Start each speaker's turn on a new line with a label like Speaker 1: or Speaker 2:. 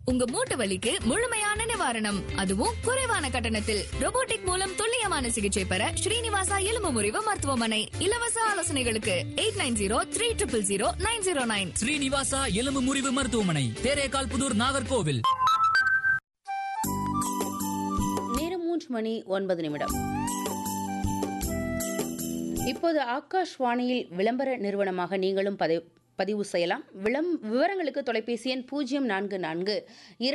Speaker 1: உங்க மூட்டு வலிக்கு முழுமையான நிவாரணம் அதுவும் குறைவான கட்டணத்தில் robotic மூலம் துல்லியமான சிகிச்சை பெற ஸ்ரீனிவாசா எலும்பு முறிவு மருத்துவமனை இலவச ஆலோசனைகளுக்கு eight nine zero three triple zero nine zero nine
Speaker 2: Srinivasa எலும்பு முறிவு மருத்துவமனை தேரேகால் புதூர் நாகர்கோவில்
Speaker 3: நேரம் மூன்று மணி ஒன்பது நிமிடம் இப்போது ஆகாஷ்வாணியில் விளம்பர நிறுவனமாக நீங்களும் பதிவு பதிவு செய்யலாம் விளம் விவரங்களுக்கு தொலைபேசி எண் பூஜ்ஜியம் நான்கு நான்கு